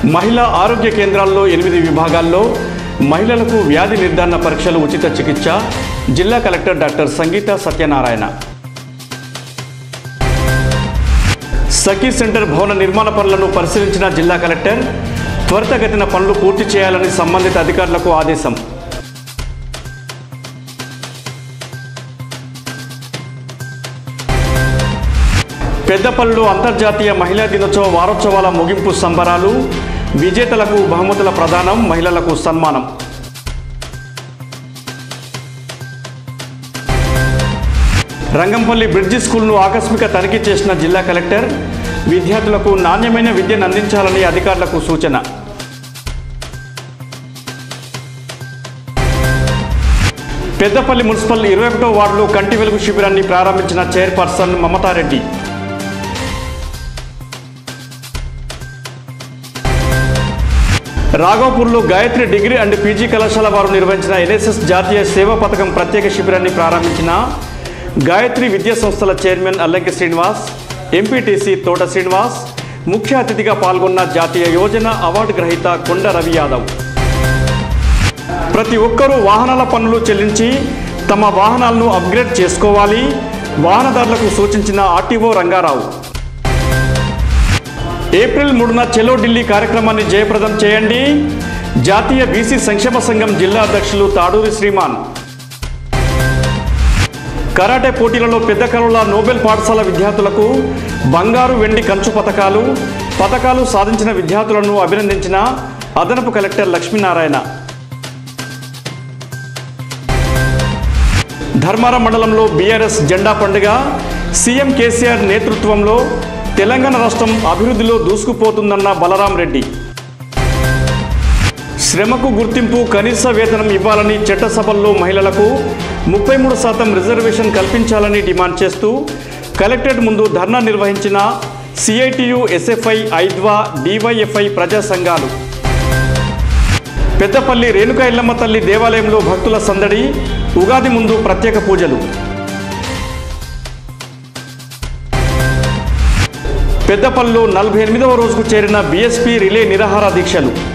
మహిళా ఆరోగ్య కేంద్రాల్లో ఎనిమిది విభాగాల్లో మహిళలకు వ్యాధి నిర్ధారణ పరీక్షలు ఉచిత చికిత్స జిల్లా collector doctor Sangeetha Satyanarayana Sakhi centre భవన నిర్మాణ పనులను పరిశీలించిన జిల్లా కలెక్టర్ త్వరితగతిన పనులు పూర్తి చేయాలని సంబంధిత అధికారులకు ఆదేశం పెద్దపల్లిలో అంతర్జాతీయ మహిళా దినోత్సవ వారోత్సవాల ముగింపు సంబరాలు విజేతలకు బహుమతుల ప్రదానం మహిళలకు సన్మానం రంగంపల్లి బ్రిడ్జి స్కూల్ను ఆకస్మిక తనిఖీ చేసిన జిల్లా కలెక్టర్ విద్యార్థులకు నాణ్యమైన విద్యను అందించాలని అధికారులకు సూచన పెద్దపల్లి మున్సిపల్ ఇరవై ఒకటో వార్డులో కంటి వెలుగు శిబిరాన్ని ప్రారంభించిన chairperson Mamata Reddy రాఘవపూర్లో Gayatri degree and PG కళాశాల వారు నిర్వహించిన ఎన్ఎస్ఎస్ జాతీయ సేవా పథకం ప్రత్యేక శిబిరాన్ని ప్రారంభించిన గాయత్రి విద్యా సంస్థల చైర్మన్ అల్లంకి శ్రీనివాస్ ఎంపీటీసీ తోట శ్రీనివాస్ ముఖ్య అతిథిగా పాల్గొన్న జాతీయ యోజన అవార్డు గ్రహీత కొండ రవి యాదవ్ ప్రతి ఒక్కరూ వాహనాల పన్నులు చెల్లించి తమ వాహనాలను అప్గ్రేడ్ చేసుకోవాలి వాహనదారులకు సూచించిన ఆర్టీఓ రంగారావు ఏప్రిల్ మూడున చెలో ఢిల్లీ కార్యక్రమాన్ని జయప్రదం చేయండి జాతీయ బీసీ సంక్షేమ సంఘం జిల్లా అధ్యక్షులు తాడూరి శ్రీమాన్ కరాటే పోటీలలో పెద్ద కరువుల నోబెల్ పాఠశాల విద్యార్థులకు బంగారు వెండి కంచు పథకాలు పథకాలు సాధించిన విద్యార్థులను అభినందించిన అదనపు కలెక్టర్ లక్ష్మీనారాయణ ధర్మారం మండలంలో బీఆర్ఎస్ జెండా పండుగ సీఎం కేసీఆర్ నేతృత్వంలో తెలంగాణ రాష్ట్రం అభివృద్ధిలో దూసుకుపోతుందన్న బలరాం రెడ్డి శ్రమకు గుర్తింపు కనీస వేతనం ఇవ్వాలని చట్టసభల్లో మహిళలకు ముప్పై మూడు శాతం రిజర్వేషన్ కల్పించాలని డిమాండ్ చేస్తూ కలెక్టరేట్ ముందు ధర్నా నిర్వహించిన సిఐటియు ఎస్ఎఫ్ఐ ఐద్వా డివైఎఫ్ఐ ప్రజా సంఘాలు పెద్దపల్లి రేణుకా ఇల్లమ్మ తల్లి దేవాలయంలో భక్తుల సందడి ఉగాది ముందు ప్రత్యేక పూజలు పెద్దపల్లిలో నలభై ఎనిమిదవ రోజుకు చేరిన బీఎస్పీ రిలే నిరాహార దీక్షలు